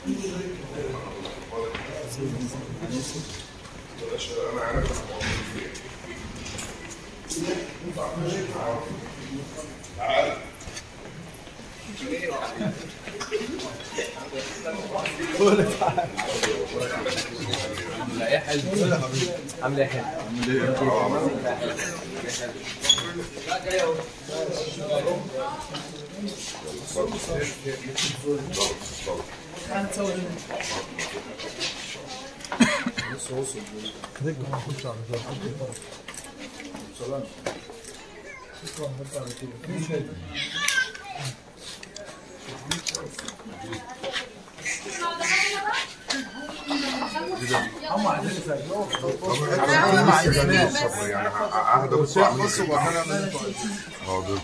عامله ايه حلو عامله ايه حلو يعني عهد بص حاضر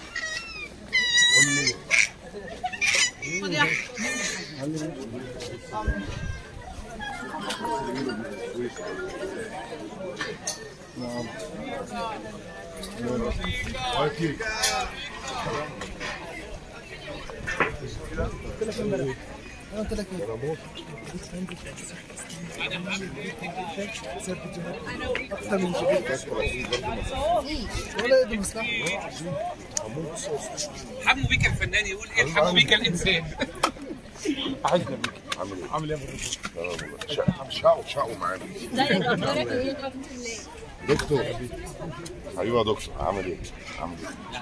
حمو بيك الفنان يقول ايه حمو بيك الانسان عامل ايه؟ عامل ايه شقوا شقوا شقوا معانا ازيك اخبارك ايه الحمد لله دكتور ايوه يا دكتور عامل ايه؟ عامل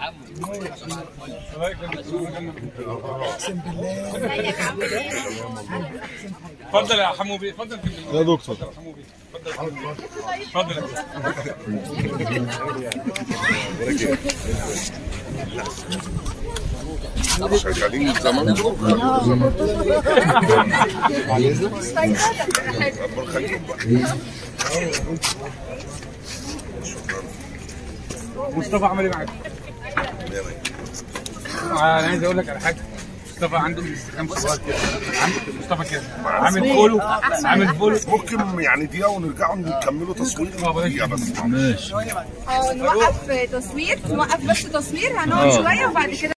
ازيك عامل ايه اتفضل يا حمو بيه اتفضل يا دكتور يا حمو بيه اتفضل اتفضل يا دكتور. شغالين زمان ربنا يخليهم بقى مصطفى عمل ايه معاك؟ انا عايز اقول لك على حاجه مصطفى عنده انستغرام صغير كده عنده مصطفى كده عامل فولو عامل فولو ممكن يعني دقيقة ونرجعوا نكملوا تصوير دقيقة بس اه نوقف تصوير نوقف بس تصوير هنقعد شويه وبعد كده